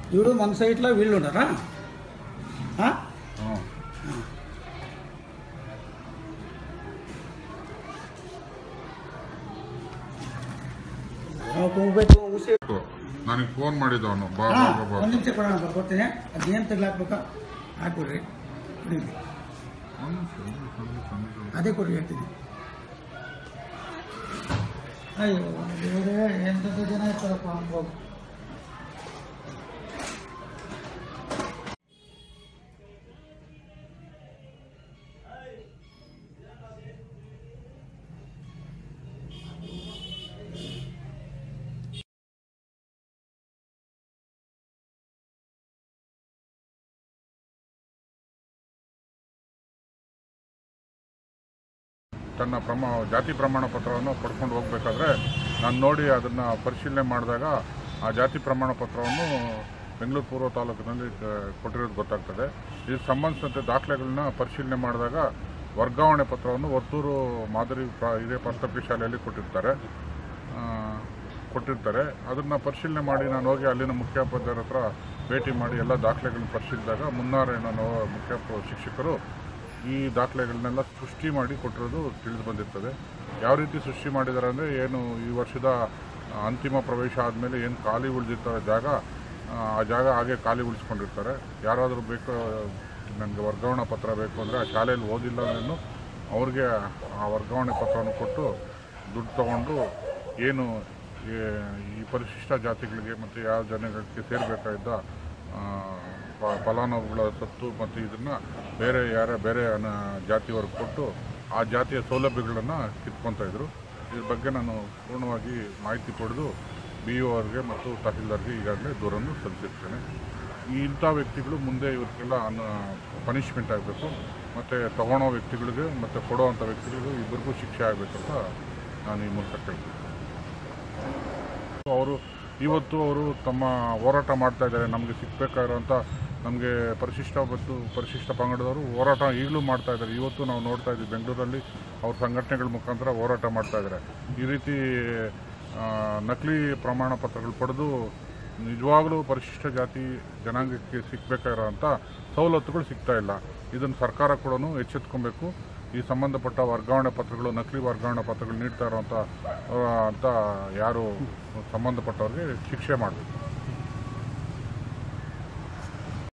వీడు మన సైట్లో వీళ్ళు ఉన్నారా ఆ? ಹ್ಞೂ ನಾವು ಹೋಗ್ಬೇಕು ಉಸಿ ನನಗೆ ಫೋನ್ ಮಾಡಿದ್ದವನು ಬಾ ಹಾ, ಬಾ ಬಾ ಒಂದು ನಿಮಿಷ ಕೊಡೋಣ ಬರ್ಕೊಡ್ತೀನಿ ಅದೇನು ತೆಗ್ಲಾಕ್ಬೇಕಾ ಹಾಕ್ಬಿಡ್ರಿ ಕುಡೀರಿ ಅದೇ ಕೊಡ್ರಿ ಹೇಳ್ತೀನಿ ಅಯ್ಯೋ ದೇವರೇ ಎಂಥದ್ದು ಜನ ಇರ್ತಾರಪ್ಪ ಹೋಗು ತನ್ನ ಪ್ರಮಾ ಜಾತಿ ಪ್ರಮಾಣ ಪತ್ರವನ್ನು ಪಡ್ಕೊಂಡು ಹೋಗ್ಬೇಕಾದ್ರೆ ನಾನು ನೋಡಿ ಅದನ್ನು ಪರಿಶೀಲನೆ ಮಾಡಿದಾಗ ಆ ಜಾತಿ ಪ್ರಮಾಣ ಪತ್ರವನ್ನು ಬೆಂಗಳೂರು ಪೂರ್ವ ತಾಲೂಕಿನಲ್ಲಿ ಕ- ಕೊಟ್ಟಿರೋದು ಗೊತ್ತಾಗ್ತದೆ ಇದಕ್ಕೆ ಸಂಬಂಧಿಸಿದಂತೆ ದಾಖಲೆಗಳನ್ನ ಪರಿಶೀಲನೆ ಮಾಡಿದಾಗ ವರ್ಗಾವಣೆ ಪತ್ರವನ್ನು ವರ್ತೂರು ಮಾದರಿ ಪ್ರ ಹಿರಿಯ ಪ್ರಾಥಮಿಕ ಶಾಲೆಯಲ್ಲಿ ಕೊಟ್ಟಿರ್ತಾರೆ ಆ, ಕೊಟ್ಟಿರ್ತಾರೆ ಅದನ್ನು ಪರಿಶೀಲನೆ ಮಾಡಿ ನಾನು ಹೋಗಿ ಅಲ್ಲಿನ ಮುಖ್ಯೋಪಾಧ್ಯಾಯರ ಹತ್ರ ಭೇಟಿ ಮಾಡಿ ಎಲ್ಲ ದಾಖಲೆಗಳನ್ನ ಪರಿಶೀಲಿಸಿದಾಗ ಮುನ್ನಾರಾಯಣ ಮುಖ್ಯ ಶಿಕ್ಷಕರು ಈ ದಾಖಲೆಗಳನ್ನೆಲ್ಲ ಸೃಷ್ಟಿ ಮಾಡಿ ಕೊಟ್ಟಿರೋದು ತಿಳಿದು ಬಂದಿರ್ತದೆ ಯಾವ ರೀತಿ ಸೃಷ್ಟಿ ಮಾಡಿದ್ದಾರೆ ಅಂದರೆ ಏನು ಈ ವರ್ಷದ ಆ, ಅಂತಿಮ ಪ್ರವೇಶ ಆದಮೇಲೆ ಏನು ಖಾಲಿ ಉಳಿದಿರ್ತಾರೆ ಜಾಗ ಆ, ಆ ಜಾಗ ಹಾಗೆ ಖಾಲಿ ಉಳಿಸ್ಕೊಂಡಿರ್ತಾರೆ ಯಾರಾದರೂ ಬೇಕು ನನಗೆ ವರ್ಗಾವಣಾ ಪತ್ರ ಬೇಕು ಅಂದರೆ ಆ ಶಾಲೆಯಲ್ಲಿ ಓದಿಲ್ಲ ಅಂದ್ರೂ ಅವ್ರಿಗೆ ಆ ವರ್ಗಾವಣೆ ಪತ್ರವನ್ನು ಕೊಟ್ಟು ದುಡ್ಡು ತಗೊಂಡು ಏನು ಈ- ಈ ಪರಿಶಿಷ್ಟ ಜಾತಿಗಳಿಗೆ ಮತ್ತು ಯಾವ ಜನಗಳಿಗೆ ಸೇರಬೇಕಾಗಿದ್ದ ಫಲಾನುಭವಿಗಳ ಸತ್ತು ಮತ್ತು ಇದನ್ನು ಬೇರೆ ಯಾರ ಬೇರೆ ಅನ ಜಾತಿಯವ್ರಿಗೆ ಕೊಟ್ಟು ಆ ಜಾತಿಯ ಸೌಲಭ್ಯಗಳನ್ನು ಕಿತ್ಕೊತಾ ಇದ್ರು ಇದ್ರ ಬಗ್ಗೆ ನಾನು ಪೂರ್ಣವಾಗಿ ಮಾಹಿತಿ ಪಡೆದು ಬಿ ಒ ಅವ್ರಿಗೆ ಮತ್ತು ತಹಸೀಲ್ದಾರ್ಗೆ ಈಗಾಗಲೇ ದೂರನ್ನು ಸಲ್ಲಿಸಿರ್ತೇನೆ ಈ ಇಂಥ ವ್ಯಕ್ತಿಗಳು ಮುಂದೆ ಇವರಿಗೆಲ್ಲ ಅನ್ನ ಪನಿಷ್ಮೆಂಟ್ ಆಗಬೇಕು ಮತ್ತು ತಗೊಳ್ಳೋ ವ್ಯಕ್ತಿಗಳಿಗೆ ಮತ್ತು ಕೊಡೋವಂಥ ವ್ಯಕ್ತಿಗಳಿಗೂ ಇಬ್ಬರಿಗೂ ಶಿಕ್ಷೆ ಆಗಬೇಕಂತ ನಾನು ಈ ಮೂಲಕ ಕೇಳ್ತೀನಿ ಅವರು ಇವತ್ತು ಅವರು ತಮ್ಮ ಹೋರಾಟ ಮಾಡ್ತಾ ಇದ್ದಾರೆ ನಮಗೆ ಸಿಗಬೇಕಾಗಿರೋಂಥ ನಮಗೆ ಪರಿಶಿಷ್ಟ ಮತ್ತು ಪರಿಶಿಷ್ಟ ಪಂಗಡದವರು ಹೋರಾಟ ಈಗಲೂ ಮಾಡ್ತಾ ಇದ್ದಾರೆ ಇವತ್ತು ನಾವು ನೋಡ್ತಾ ಇದ್ದೀವಿ ಬೆಂಗಳೂರಲ್ಲಿ ಅವ್ರ ಸಂಘಟನೆಗಳ ಮುಖಾಂತರ ಹೋರಾಟ ಮಾಡ್ತಾ ಇದ್ದಾರೆ ಈ ರೀತಿ ಆ, ನಕಲಿ ಪ್ರಮಾಣ ಪತ್ರಗಳು ಪಡೆದು ನಿಜವಾಗಲೂ ಪರಿಶಿಷ್ಟ ಜಾತಿ ಜನಾಂಗಕ್ಕೆ ಸಿಗಬೇಕಾಗಿರೋಂಥ ಸವಲತ್ತುಗಳು ಸಿಗ್ತಾ ಇಲ್ಲ ಇದನ್ನು ಸರ್ಕಾರ ಕೂಡ ಎಚ್ಚೆತ್ಕೊಬೇಕು ಈ ಸಂಬಂಧಪಟ್ಟ ವರ್ಗಾವಣೆ ಪತ್ರಗಳು ನಕಲಿ ವರ್ಗಾವಣೆ ಪತ್ರಗಳು ನೀಡ್ತಾ ಇರೋಂಥ ಆ, ಅಂತ ಯಾರು ಸಂಬಂಧಪಟ್ಟವ್ರಿಗೆ ಶಿಕ್ಷೆ ಮಾಡಬೇಕು